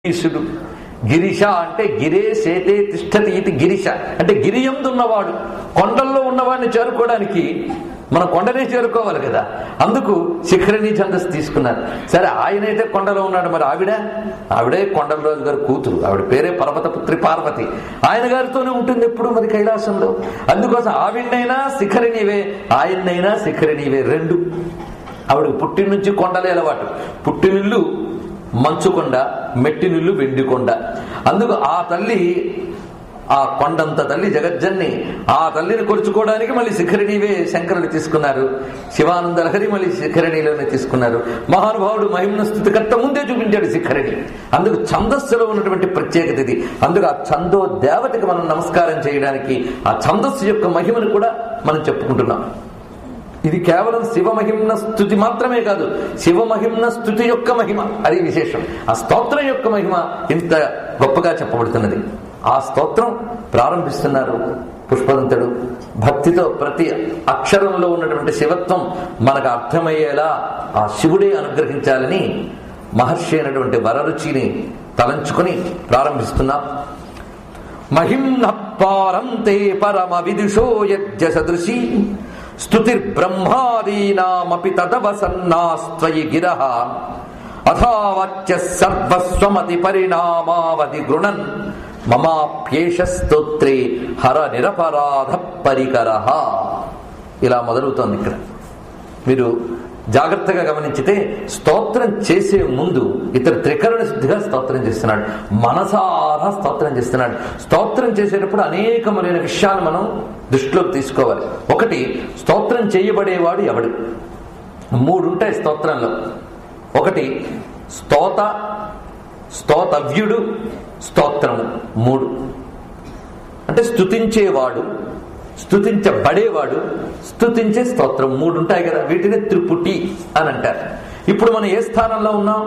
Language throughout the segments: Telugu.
గిరీశుడు గిరిశ అంటే గిరే సేతే తిష్టతి ఇది గిరిశ అంటే గిరియందున్నవాడు కొండల్లో ఉన్నవాడిని చేరుకోవడానికి మనం కొండనే చేరుకోవాలి కదా అందుకు శిఖరిణి ఛందస్సు తీసుకున్నారు సరే ఆయనైతే కొండలో ఉన్నాడు మరి ఆవిడ ఆవిడే కొండలరాజు గారి కూతురు ఆవిడ పేరే పర్వతపుత్రి పార్వతి ఆయన గారితోనే ఉంటుంది ఎప్పుడు మరి కైలాసంలో అందుకోసం ఆవిడనైనా శిఖరిణివే ఆయన్నైనా శిఖరిణివే రెండు ఆవిడ పుట్టిన నుంచి కొండలే అలవాటు పుట్టినిల్లు మంచుకొండ మెట్టినిల్లు వెండికొండ అందుకు ఆ తల్లి ఆ కొండంత తల్లి జగజ్జన్ని ఆ తల్లిని కొలుచుకోవడానికి మళ్ళీ శిఖరిణివే శంకరులు తీసుకున్నారు శివానంద లహరి మళ్ళీ శిఖరిణిలోనే తీసుకున్నారు మహానుభావుడు మహిమ్న స్థుతికర్త ముందే చూపించాడు శిఖరిణి అందుకు ఛందస్సులో ఉన్నటువంటి ప్రత్యేకత ఇది అందుకు ఆ ఛందో దేవతకి మనం నమస్కారం చేయడానికి ఆ ఛందస్సు యొక్క మహిమను కూడా మనం చెప్పుకుంటున్నాం ఇది కేవలం శివమహిమ్న స్థుతి మాత్రమే కాదు శివమహిమ్న స్థుతి యొక్క మహిమ అది విశేషం ఆ స్తోత్రం యొక్క మహిమ ఇంత గొప్పగా చెప్పబడుతున్నది ఆ స్తోత్రం ప్రారంభిస్తున్నారు పుష్పదంతుడు భక్తితో ప్రతి అక్షరంలో ఉన్నటువంటి శివత్వం మనకు అర్థమయ్యేలా ఆ శివుడే అనుగ్రహించాలని మహర్షి అయినటువంటి వరరుచిని తలంచుకుని ప్రారంభిస్తున్నాం మహిమ్న పారంతే పరమ విదుషో యజ్ఞ సదృశీ స్తుతిర్బ్రహ్మాదీనామపి తదవసన్నాస్త్వయి గిర అథావత్య సర్వస్వమతి పరిణామావధి గృణన్ మమాప్యేష స్తోత్రే హర నిరపరాధ పరికర ఇలా మొదలవుతోంది ఇక్కడ మీరు జాగ్రత్తగా గమనించితే స్తోత్రం చేసే ముందు ఇతరు త్రికరణ శుద్ధిగా స్తోత్రం చేస్తున్నాడు మనసారా స్తోత్రం చేస్తున్నాడు స్తోత్రం చేసేటప్పుడు అనేకములైన విషయాలు మనం దృష్టిలోకి తీసుకోవాలి ఒకటి స్తోత్రం చేయబడేవాడు ఎవడు మూడు ఉంటాయి స్తోత్రంలో ఒకటి స్తోత స్తోతవ్యుడు స్తోత్రము మూడు అంటే స్తుతించేవాడు స్తుతించబడేవాడు స్తుతించే స్తోత్రం మూడు ఉంటాయి కదా వీటిని త్రిపుటి అని అంటారు ఇప్పుడు మనం ఏ స్థానంలో ఉన్నాం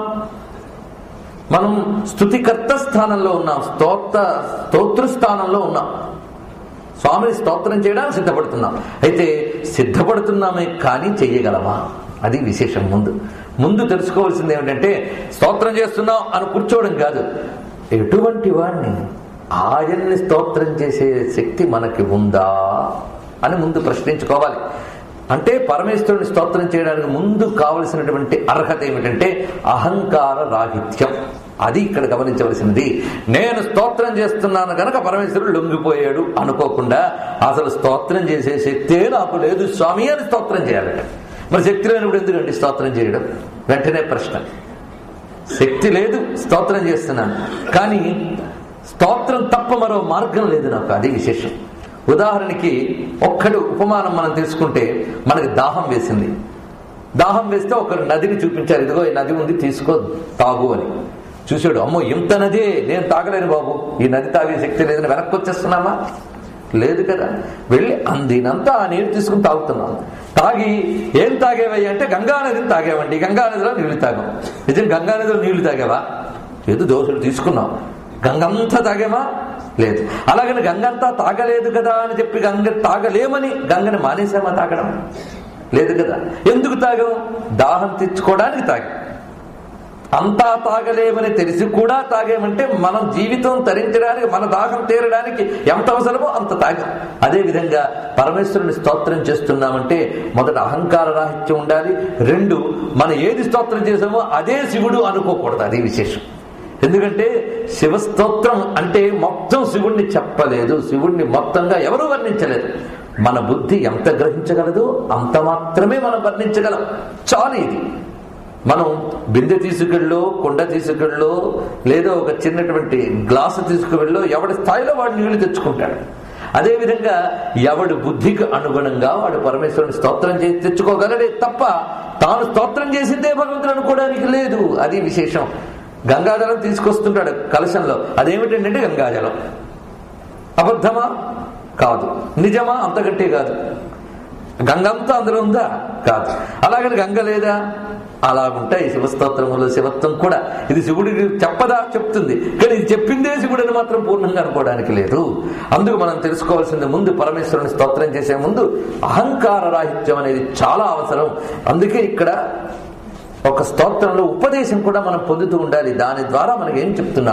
మనం స్తుతికర్త స్థానంలో ఉన్నాం స్తోత్ర స్తోత్ర స్థానంలో ఉన్నాం స్వామిని స్తోత్రం చేయడానికి సిద్ధపడుతున్నాం అయితే సిద్ధపడుతున్నామే కానీ చెయ్యగలమా అది విశేషం ముందు ముందు తెలుసుకోవాల్సింది ఏమిటంటే స్తోత్రం చేస్తున్నాం అని కూర్చోవడం కాదు ఎటువంటి వాడిని ఆయన్ని స్తోత్రం చేసే శక్తి మనకి ఉందా అని ముందు ప్రశ్నించుకోవాలి అంటే పరమేశ్వరుని స్తోత్రం చేయడానికి ముందు కావలసినటువంటి అర్హత ఏమిటంటే అహంకార రాహిత్యం అది ఇక్కడ గమనించవలసినది నేను స్తోత్రం చేస్తున్నాను గనక పరమేశ్వరుడు లొంగిపోయాడు అనుకోకుండా అసలు స్తోత్రం చేసే శక్తే నాకు లేదు స్వామి అని స్తోత్రం చేయాలట మరి శక్తి లేనప్పుడు ఎందుకండి స్తోత్రం చేయడం వెంటనే ప్రశ్న శక్తి లేదు స్తోత్రం చేస్తున్నాను కానీ స్తోత్రం తప్ప మరో మార్గం లేదు నాకు అది విశేషం ఉదాహరణకి ఒక్కడు ఉపమానం మనం తీసుకుంటే మనకి దాహం వేసింది దాహం వేస్తే ఒకరు నదిని చూపించారు ఇదిగో ఈ నది ఉంది తీసుకో తాగు అని చూశాడు అమ్మో ఇంత నదే నేను తాగలేను బాబు ఈ నది తాగే శక్తి లేదని వెనక్కి వచ్చేస్తున్నామా లేదు కదా వెళ్ళి అందినంత ఆ నీరు తీసుకుని తాగుతున్నాం తాగి ఏం తాగేవయ్య అంటే గంగా నదిని తాగేవండి గంగా నదిలో నీళ్లు తాగాం నిజం గంగా నదిలో నీళ్లు తాగావా ఏదో దోశలు తీసుకున్నాం గంగంతా తాగేమా లేదు అలాగని గంగంతా తాగలేదు కదా అని చెప్పి గంగ తాగలేమని గంగని మానేసామా తాగడం లేదు కదా ఎందుకు తాగాం దాహం తెచ్చుకోవడానికి తాగాం అంతా తాగలేమని తెలిసి కూడా తాగేమంటే మనం జీవితం తరించడానికి మన దాహం తీరడానికి ఎంత అవసరమో అంత తాగాం అదేవిధంగా పరమేశ్వరుని స్తోత్రం చేస్తున్నామంటే మొదట అహంకార రాహిత్యం ఉండాలి రెండు మనం ఏది స్తోత్రం చేసామో అదే శివుడు అనుకోకూడదు అది విశేషం ఎందుకంటే శివస్తోత్రం అంటే మొత్తం శివుణ్ణి చెప్పలేదు శివుణ్ణి మొత్తంగా ఎవరు వర్ణించలేదు మన బుద్ధి ఎంత గ్రహించగలదో అంత మాత్రమే మనం వర్ణించగలం చాలు ఇది మనం బిందె తీసుకెళ్ళో కుండ తీసుకెళ్ళో లేదా ఒక చిన్నటువంటి గ్లాసు తీసుకువెళ్ళో ఎవడి స్థాయిలో వాడు నీళ్లు తెచ్చుకుంటాడు అదేవిధంగా ఎవడి బుద్ధికి అనుగుణంగా వాడు పరమేశ్వరుని స్తోత్రం చేసి తెచ్చుకోగలడే తప్ప తాను స్తోత్రం చేసిందే భగవంతుడు అనుకోవడానికి లేదు అది విశేషం గంగాజలం తీసుకొస్తుంటాడు కలశంలో అదేమిటంటే గంగాజలం అబద్ధమా కాదు నిజమా అంతకంటే కాదు గంగంతా అందులో ఉందా కాదు అలాగని గంగ లేదా అలాగుంటాయి శివస్తోత్రములో శివత్వం కూడా ఇది శివుడికి చెప్పదా చెప్తుంది కానీ ఇది చెప్పిందే శివుడిని మాత్రం పూర్ణంగా అనుకోవడానికి లేదు అందుకు మనం తెలుసుకోవాల్సింది ముందు పరమేశ్వరుని స్తోత్రం చేసే ముందు అహంకార రాహిత్యం అనేది చాలా అవసరం అందుకే ఇక్కడ ఒక స్తోత్రంలో ఉపదేశం కూడా మనం పొందుతూ ఉండాలి దాని ద్వారా మనకి ఏం చెప్తున్నా